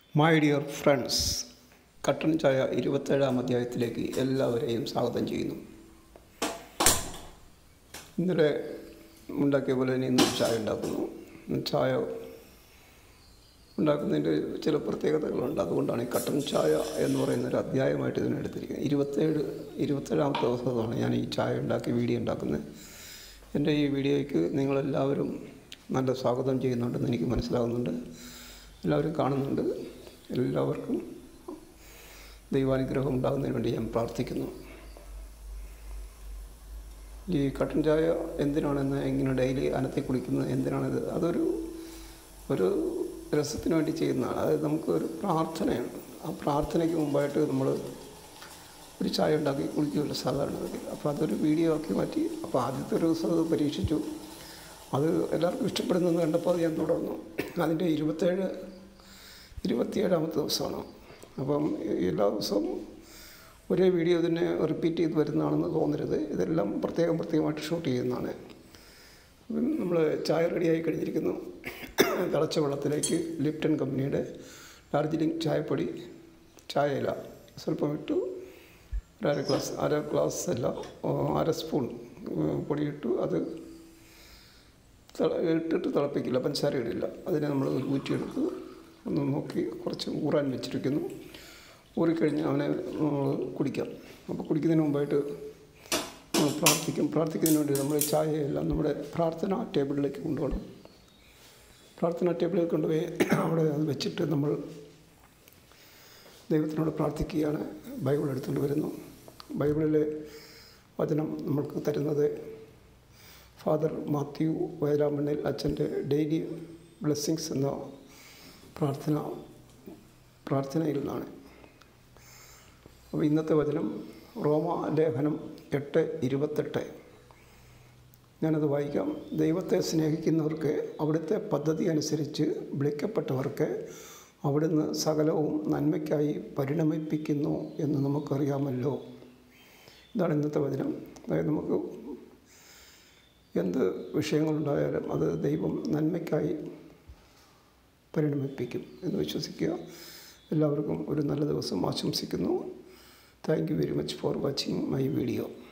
my dear friends കട്ടൻ ചായ ഇരുപത്തേഴാം അധ്യായത്തിലേക്ക് എല്ലാവരെയും സ്വാഗതം ചെയ്യുന്നു ഇന്നലെ ഉണ്ടാക്കിയ പോലെ തന്നെ ഇന്ന് ചായ ഉണ്ടാക്കുന്നു ചായ ഉണ്ടാക്കുന്നതിൻ്റെ ചില പ്രത്യേകതകളുണ്ട് അതുകൊണ്ടാണ് ഈ കട്ടൻ ചായ എന്ന് പറയുന്ന ഒരു അധ്യായമായിട്ട് ഇതിനെ എടുത്തിരിക്കുന്നത് ഇരുപത്തേഴ് ഇരുപത്തേഴാമത്തെ ദിവസമാണ് ഞാൻ ഈ ചായ ഉണ്ടാക്കി വീഡിയോ ഉണ്ടാക്കുന്നത് എൻ്റെ ഈ വീഡിയോയ്ക്ക് നിങ്ങളെല്ലാവരും നല്ല സ്വാഗതം ചെയ്യുന്നുണ്ടെന്ന് എനിക്ക് മനസ്സിലാകുന്നുണ്ട് എല്ലാവരും കാണുന്നുണ്ട് എല്ലാവർക്കും ദൈവാനുഗ്രഹം ഉണ്ടാകുന്നതിന് വേണ്ടി ഞാൻ പ്രാർത്ഥിക്കുന്നു ഈ കട്ടൻ ചായ എന്തിനാണെന്ന് ഇങ്ങനെ ഡെയിലി അനത്തി കുടിക്കുന്നത് എന്തിനാണിത് അതൊരു ഒരു രസത്തിന് വേണ്ടി ചെയ്യുന്നതാണ് അതായത് നമുക്ക് ഒരു പ്രാർത്ഥനയാണ് ആ പ്രാർത്ഥനയ്ക്ക് മുമ്പായിട്ട് നമ്മൾ ഒരു ചായ ഉണ്ടാക്കി കുടിക്കുമല്ലോ സാധാരണഗതി അപ്പോൾ അതൊരു വീഡിയോ ആക്കി മാറ്റി അപ്പോൾ ആദ്യത്തെ ഒരു ദിവസം അത് പരീക്ഷിച്ചു അത് എല്ലാവർക്കും ഇഷ്ടപ്പെടുന്നെന്ന് കണ്ടപ്പോൾ അത് ഞാൻ തുടർന്നു അതിൻ്റെ ഇരുപത്തേഴ് ഇരുപത്തിയേഴാമത്തെ ദിവസമാണ് അപ്പം എല്ലാ ദിവസവും ഒരേ വീഡിയോ തന്നെ റിപ്പീറ്റ് ചെയ്ത് വരുന്നതാണെന്ന് തോന്നരുത് ഇതെല്ലാം പ്രത്യേകം പ്രത്യേകമായിട്ട് ഷൂട്ട് ചെയ്യുന്നതാണ് അപ്പം നമ്മൾ ചായ റെഡിയായി കഴിഞ്ഞിരിക്കുന്നു തിളച്ച വെള്ളത്തിലേക്ക് ലിപ്റ്റൺ കമ്പനിയുടെ ഡാർജിലിംഗ് ചായപ്പൊടി ചായയില സ്വല്പം ഇട്ടു ഒരു അര ഗ്ലാസ് അര ഗ്ലാസ് അല്ല അര സ്പൂൺ പൊടിയിട്ടു അത് തിള- ഇട്ടിട്ട് തിളപ്പിക്കില്ല പഞ്ചസാര ഇടില്ല അതിനെ നമ്മൾ ഊറ്റിയെടുത്ത് ഒന്ന് നോക്കി കുറച്ച് ഊറാൻ വെച്ചിരിക്കുന്നു ഊറിക്കഴിഞ്ഞ് അവനെ നമ്മൾ കുടിക്കാം അപ്പോൾ കുടിക്കുന്നതിന് മുമ്പായിട്ട് നമ്മൾ പ്രാർത്ഥിക്കും പ്രാർത്ഥിക്കുന്നതിന് വേണ്ടി നമ്മൾ ചായയെല്ലാം നമ്മുടെ പ്രാർത്ഥന ടേബിളിലേക്ക് കൊണ്ടുപോകണം പ്രാർത്ഥന ടേബിളിൽ കൊണ്ടുപോയി അവിടെ അത് വെച്ചിട്ട് നമ്മൾ ദൈവത്തിനോട് പ്രാർത്ഥിക്കുകയാണ് ബൈബിൾ എടുത്തുകൊണ്ട് വരുന്നു ബൈബിളിലെ വചനം നമ്മൾക്ക് തരുന്നത് ഫാദർ മാത്യു വയലാമണ്ണിൽ അച്ഛൻ്റെ ഡെയിലി ബ്ലെസ്സിങ്സ് എന്ന പ്രാർത്ഥന പ്രാർത്ഥനയിൽ നിന്നാണ് അപ്പോൾ ഇന്നത്തെ വചനം റോമ ലേഖനം എട്ട് ഇരുപത്തെട്ട് ഞാനത് വായിക്കാം ദൈവത്തെ സ്നേഹിക്കുന്നവർക്ക് അവിടുത്തെ പദ്ധതി അനുസരിച്ച് വിളിക്കപ്പെട്ടവർക്ക് അവിടുന്ന് സകലവും നന്മയ്ക്കായി പരിണമിപ്പിക്കുന്നു എന്ന് നമുക്കറിയാമല്ലോ ഇതാണ് ഇന്നത്തെ വചനം അതായത് നമുക്ക് എന്ത് വിഷയങ്ങളുണ്ടായാലും അത് ദൈവം നന്മയ്ക്കായി പരിണമിപ്പിക്കും എന്ന് വിശ്വസിക്കുക എല്ലാവർക്കും ഒരു നല്ല ദിവസം ആശംസിക്കുന്നു thank you very much for watching my video